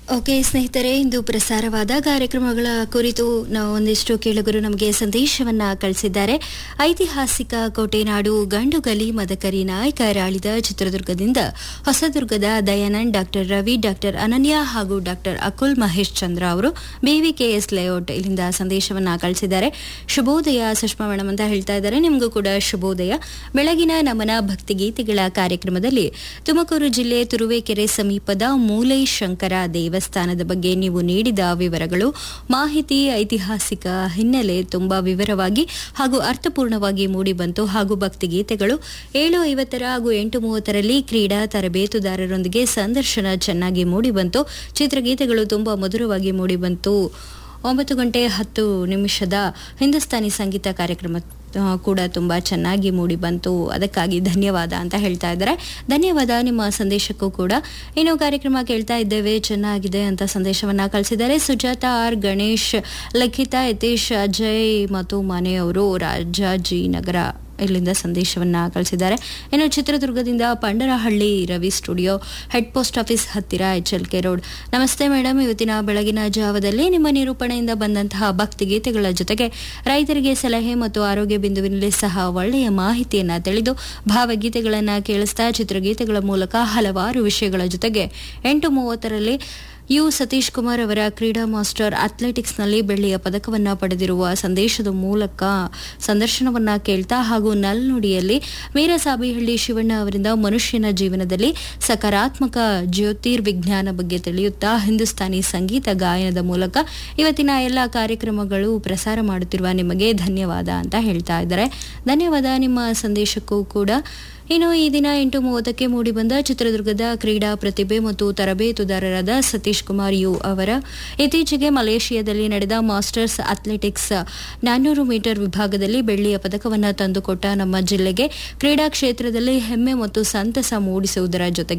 okay ಸ್ನೇಹಿತರೆ ಇಂದು ಪ್ರಸಾರವಾದ ಕಾರ್ಯಕ್ರಮಗಳ ಕುರಿತು ನಾವು ಒಂದಿಷ್ಟು ಕೇಳುಗರು ನಮಗೆ ಸಂದೇಶವನ್ನ ಕಳಿಸಿದ್ದಾರೆ ಐತಿಹಾಸಿಕ ಕೋಟೆನಾಡು ಗಂಡುಗಲಿ ಮದಕರಿ ನಾಯಕರಾಳಿದ ಚಿತ್ರದುರ್ಗದಿಂದ ಹೊಸದುರ್ಗದ ದಯಾನಂದ್ ಡಾಕ್ಟರ್ ರವಿ ಡಾಕ್ಟರ್ ಅನನ್ಯ ಹಾಗೂ ಡಾಕ್ಟರ್ ಅಕುಲ್ ಮಹೇಶ್ ಚಂದ್ರ ಅವರು ಬಿವಿಕೆಎಸ್ ಲೇಔಟ್ ಇಲ್ಲಿಂದ ಸಂದೇಶವನ್ನ ಕಳಿಸಿದ್ದಾರೆ ಶುಭೋದಯ ಸುಷ್ಮಾ ಮೇಡಮ್ ಅಂತ ಹೇಳ್ತಾ ಇದ್ದಾರೆ ನಿಮಗೂ ಕೂಡ ಶುಭೋದಯ ಬೆಳಗಿನ ನಮನ ಭಕ್ತಿಗೀತೆಗಳ ಕಾರ್ಯಕ್ರಮದಲ್ಲಿ ತುಮಕೂರು ಜಿಲ್ಲೆ ತುರುವೇಕೆರೆ ಸಮೀಪದ ಮೂಲೈಶಂಕರ ದೇವಸ್ಥಾನದ ಬಗ್ಗೆ ನೀವು ನೀಡಿದ ವಿವರಗಳು ಮಾಹಿತಿ ಐತಿಹಾಸಿಕ ಹಿನ್ನೆಲೆ ತುಂಬಾ ವಿವರವಾಗಿ ಹಾಗೂ ಅರ್ಥಪೂರ್ಣವಾಗಿ ಮೂಡಿಬಂತು ಹಾಗೂ ಭಕ್ತಿಗೀತೆಗಳು ಏಳು ಐವತ್ತರ ಹಾಗೂ ಎಂಟು ಮೂವತ್ತರಲ್ಲಿ ಕ್ರೀಡಾ ತರಬೇತುದಾರರೊಂದಿಗೆ ಸಂದರ್ಶನ ಚೆನ್ನಾಗಿ ಮೂಡಿಬಂತು ಚಿತ್ರಗೀತೆಗಳು ತುಂಬಾ ಮಧುರವಾಗಿ ಮೂಡಿಬಂತು ಒಂಬತ್ತು ಗಂಟೆ ಹತ್ತು ನಿಮಿಷದ ಹಿಂದೂಸ್ತಾನಿ ಸಂಗೀತ ಕಾರ್ಯಕ್ರಮ ಆ, ಕೂಡ ತುಂಬಾ ಚೆನ್ನಾಗಿ ಮೂಡಿ ಬಂತು ಅದಕ್ಕಾಗಿ ಧನ್ಯವಾದ ಅಂತ ಹೇಳ್ತಾ ಇದ್ದಾರೆ ಧನ್ಯವಾದ ನಿಮ್ಮ ಸಂದೇಶಕ್ಕೂ ಕೂಡ ಇನ್ನು ಕಾರ್ಯಕ್ರಮ ಕೇಳ್ತಾ ಇದ್ದೇವೆ ಚೆನ್ನಾಗಿದೆ ಅಂತ ಸಂದೇಶವನ್ನ ಕಳಿಸಿದ್ದಾರೆ ಸುಜಾತ ಆರ್ ಗಣೇಶ್ ಲಿಖಿತ ಯತೀಶ್ ಅಜಯ್ ಮತ್ತು ಮನೆಯವರು ರಾಜಾಜಿನಗರ ಇಲ್ಲಿಂದ ಸಂದೇಶವನ್ನ ಕಳಿಸಿದ್ದಾರೆ ಇನ್ನು ಚಿತ್ರದುರ್ಗದಿಂದ Pandarahalli Ravi studio head post office ಹತ್ತಿರ ಎಚ್ ಎಲ್ ಕೆ ರೋಡ್ ನಮಸ್ತೆ ಮೇಡಮ್ ಇವತ್ತಿನ ಬೆಳಗಿನ ಜಾವದಲ್ಲಿ ನಿಮ್ಮ ನಿರೂಪಣೆಯಿಂದ ಬಂದಂತಹ ಭಕ್ತಿಗೀತೆಗಳ ಜೊತೆಗೆ ರೈತರಿಗೆ ಸಲಹೆ ಮತ್ತು ಆರೋಗ್ಯ ಬಿಂದುವಿನಲ್ಲಿ ಸಹ ಒಳ್ಳೆಯ ಮಾಹಿತಿಯನ್ನ ತಿಳಿದು ಭಾವಗೀತೆಗಳನ್ನ ಕೇಳಿಸ್ತಾ ಚಿತ್ರಗೀತೆಗಳ ಮೂಲಕ ಹಲವಾರು ವಿಷಯಗಳ ಜೊತೆಗೆ ಎಂಟು ಮೂವತ್ತರಲ್ಲಿ ಯು ಸತೀಶ್ ಕುಮಾರ್ ಅವರ ಕ್ರೀಡಾ ಮಾಸ್ಟರ್ ಅಥ್ಲೆಟಿಕ್ಸ್ನಲ್ಲಿ ಬೆಳ್ಳಿಯ ಪದಕವನ್ನ ಪಡೆದಿರುವ ಸಂದೇಶದ ಮೂಲಕ ಸಂದರ್ಶನವನ್ನ ಕೇಳ್ತಾ ಹಾಗೂ ನಲ್ನುಡಿಯಲ್ಲಿ ಮೀರಸಾಬಿಹಳ್ಳಿ ಶಿವಣ್ಣ ಅವರಿಂದ ಮನುಷ್ಯನ ಜೀವನದಲ್ಲಿ ಸಕಾರಾತ್ಮಕ ಜ್ಯೋತಿರ್ವಿಜ್ಞಾನ ಬಗ್ಗೆ ತಿಳಿಯುತ್ತಾ ಹಿಂದೂಸ್ತಾನಿ ಸಂಗೀತ ಗಾಯನದ ಮೂಲಕ ಇವತ್ತಿನ ಎಲ್ಲ ಕಾರ್ಯಕ್ರಮಗಳು ಪ್ರಸಾರ ಮಾಡುತ್ತಿರುವ ನಿಮಗೆ ಧನ್ಯವಾದ ಅಂತ ಹೇಳ್ತಾ ಇದ್ದಾರೆ ಧನ್ಯವಾದ ನಿಮ್ಮ ಸಂದೇಶಕ್ಕೂ ಕೂಡ ಇನ್ನು ಈ ದಿನ ಎಂಟು ಮೂವತ್ತಕ್ಕೆ ಮೂಡಿಬಂದ ಚಿತ್ರದುರ್ಗದ ಕ್ರೀಡಾ ಪ್ರತಿಭೆ ಮತ್ತು ತರಬೇತುದಾರರಾದ ಸತೀಶ್ ಕುಮಾರ್ ಯು ಅವರ ಇತ್ತೀಚೆಗೆ ಮಲೇಷಿಯಾದಲ್ಲಿ ನಡೆದ ಮಾಸ್ಟರ್ಸ್ ಅಥ್ಲೆಟಿಕ್ಸ್ ನಾನ್ನೂರು ಮೀಟರ್ ವಿಭಾಗದಲ್ಲಿ ಬೆಳ್ಳಿಯ ಪದಕವನ್ನು ತಂದುಕೊಟ್ಟ ನಮ್ಮ ಜಿಲ್ಲೆಗೆ ಕ್ರೀಡಾ ಕ್ಷೇತ್ರದಲ್ಲಿ ಹೆಮ್ಮೆ ಮತ್ತು ಸಂತಸ ಮೂಡಿಸುವುದರ ಜೊತೆಗೆ